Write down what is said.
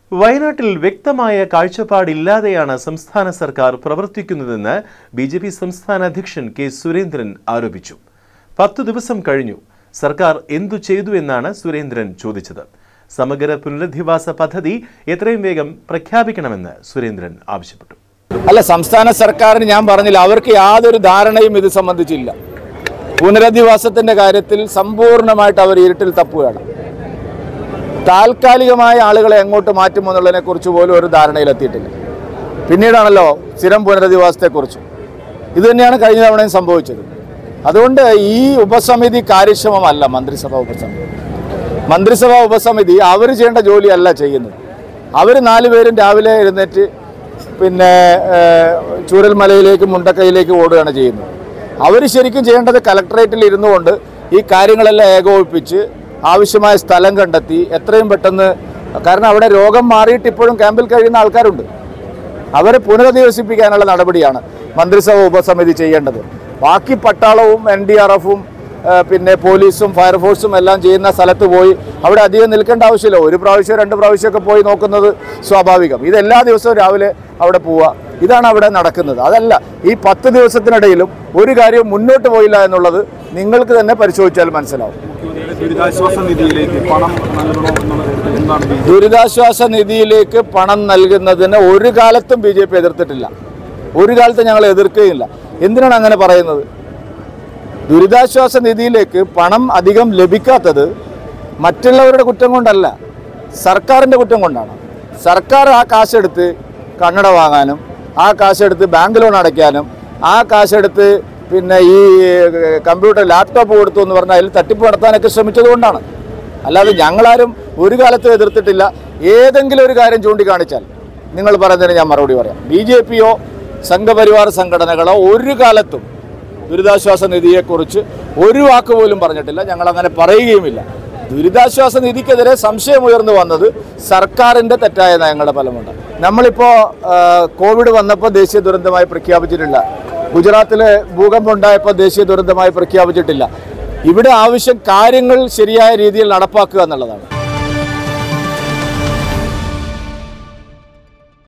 വയനാട്ടിൽ വ്യക്തമായ കാഴ്ചപ്പാടില്ലാതെയാണ് സംസ്ഥാന സർക്കാർ പ്രവർത്തിക്കുന്നതെന്ന് ബി ജെ പി സംസ്ഥാന അധ്യക്ഷൻ കെ സുരേന്ദ്രൻ ആരോപിച്ചു പത്തു ദിവസം കഴിഞ്ഞു സർക്കാർ എന്തു ചെയ്തു എന്നാണ് സുരേന്ദ്രൻ ചോദിച്ചത് സമഗ്ര പുനരധിവാസ പദ്ധതി എത്രയും വേഗം പ്രഖ്യാപിക്കണമെന്ന് സുരേന്ദ്രൻ ആവശ്യപ്പെട്ടു അല്ല സംസ്ഥാന സർക്കാരിന് ഞാൻ പറഞ്ഞില്ല അവർക്ക് യാതൊരു ധാരണയും ഇത് സംബന്ധിച്ചില്ല പുനരധിവാസത്തിന്റെ കാര്യത്തിൽ സമ്പൂർണ്ണമായിട്ട് അവർ ഇരുട്ടിൽ തപ്പുകയാണ് താൽക്കാലികമായ ആളുകളെ എങ്ങോട്ട് മാറ്റുമോ എന്നുള്ളതിനെ കുറിച്ച് പോലും ഒരു ധാരണയിലെത്തിയിട്ടില്ല പിന്നീടാണല്ലോ സ്ഥിരം പുനരധിവാസത്തെക്കുറിച്ച് ഇത് തന്നെയാണ് കഴിഞ്ഞ തവണയും സംഭവിച്ചത് അതുകൊണ്ട് ഈ ഉപസമിതി കാര്യക്ഷമമല്ല മന്ത്രിസഭാ ഉപസമിതി മന്ത്രിസഭാ ഉപസമിതി അവർ ചെയ്യേണ്ട ജോലിയല്ല ചെയ്യുന്നത് അവർ നാലുപേരും രാവിലെ എഴുന്നേറ്റ് പിന്നെ ഏഹ്, ചൂരൽമലയിലേക്കും മുണ്ടക്കൈയിലേക്കും ഓടുകയാണ് ചെയ്യുന്നത് അവർ ശരിക്കും ചെയ്യേണ്ടത് കലക്ടറേറ്റിൽ ഇരുന്നു കൊണ്ട് ഈ കാര്യങ്ങളെല്ലാം ഏകോപിപ്പിച്ച് ആവശ്യമായ സ്ഥലം കണ്ടെത്തി എത്രയും പെട്ടെന്ന് കാരണം അവിടെ രോഗം മാറിയിട്ട് ഇപ്പോഴും ക്യാമ്പിൽ കഴിയുന്ന ആൾക്കാരുണ്ട് അവരെ പുനരധിവസിപ്പിക്കാനുള്ള നടപടിയാണ് മന്ത്രിസഭ ഉപസമിതി ചെയ്യേണ്ടത് ബാക്കി പട്ടാളവും എൻ ഡി ആർ എഫും പിന്നെ പോലീസും ഫയർഫോഴ്സും എല്ലാം ചെയ്യുന്ന സ്ഥലത്ത് പോയി അവിടെ അധികം നിൽക്കേണ്ട ആവശ്യമില്ല ഒരു പ്രാവശ്യം രണ്ട് പ്രാവശ്യമൊക്കെ പോയി നോക്കുന്നത് സ്വാഭാവികം ഇത് എല്ലാ ദിവസവും രാവിലെ അവിടെ പോവുക ഇതാണ് അവിടെ നടക്കുന്നത് അതല്ല ഈ പത്ത് ദിവസത്തിനിടയിലും ഒരു കാര്യവും മുന്നോട്ട് പോയില്ല എന്നുള്ളത് നിങ്ങൾക്ക് തന്നെ പരിശോധിച്ചാൽ മനസ്സിലാവും ദുരിതാശ്വാസ നിധിയിലേക്ക് പണം നൽകണോ എന്നുള്ള കാര്യത്തിൽ എന്താണ് ബി ദുരിതാശ്വാസ നിധിയിലേക്ക് പണം നൽകുന്നതിന് ഒരു കാലത്തും ബി ജെ പി എതിർത്തിട്ടില്ല ഒരു കാലത്തും ഞങ്ങൾ എതിർക്കുകയില്ല എന്തിനാണ് അങ്ങനെ പറയുന്നത് ദുരിതാശ്വാസ നിധിയിലേക്ക് പണം അധികം ലഭിക്കാത്തത് മറ്റുള്ളവരുടെ കുറ്റം കൊണ്ടല്ല സർക്കാരിൻ്റെ കുറ്റം കൊണ്ടാണ് സർക്കാർ ആ കാശെടുത്ത് കണ്ണട വാങ്ങാനും ആ കാശെടുത്ത് ബാങ്ക് ലോൺ അടയ്ക്കാനും ആ കാശെടുത്ത് പിന്നെ ഈ ഏഹ്, കമ്പ്യൂട്ടർ ലാപ്ടോപ്പ് കൊടുത്തു എന്ന് പറഞ്ഞാൽ അതിൽ തട്ടിപ്പ് നടത്താനൊക്കെ ശ്രമിച്ചത് കൊണ്ടാണ് അല്ലാതെ ഞങ്ങളാരും ഒരു കാലത്തും എതിർത്തിട്ടില്ല ഏതെങ്കിലും ഒരു കാര്യം ചൂണ്ടിക്കാണിച്ചാൽ നിങ്ങൾ പറയുന്നതിന് ഞാൻ മറുപടി പറയാം ബി ജെ പിയോ സംഘപരിവാർ സംഘടനകളോ ഒരു കാലത്തും ദുരിതാശ്വാസ നിധിയെക്കുറിച്ച് ഒരു വാക്ക് പോലും പറഞ്ഞിട്ടില്ല ഞങ്ങൾ അങ്ങനെ പറയുകയുമില്ല ദുരിതാശ്വാസ നിധിക്കെതിരെ സംശയം ഉയർന്നു വന്നത് സർക്കാരിൻ്റെ തെറ്റായ നയങ്ങളുടെ ഫലമുണ്ട് നമ്മളിപ്പോൾ കോവിഡ് വന്നപ്പോൾ ദേശീയ ദുരന്തമായി പ്രഖ്യാപിച്ചിട്ടില്ല ഗുജറാത്തിൽ ഭൂകമ്പം ഉണ്ടായപ്പോൾ ദേശീയ ദുരന്തമായി പ്രഖ്യാപിച്ചിട്ടില്ല ഇവിടെ ആവശ്യം കാര്യങ്ങൾ ശരിയായ രീതിയിൽ നടപ്പാക്കുക എന്നുള്ളതാണ്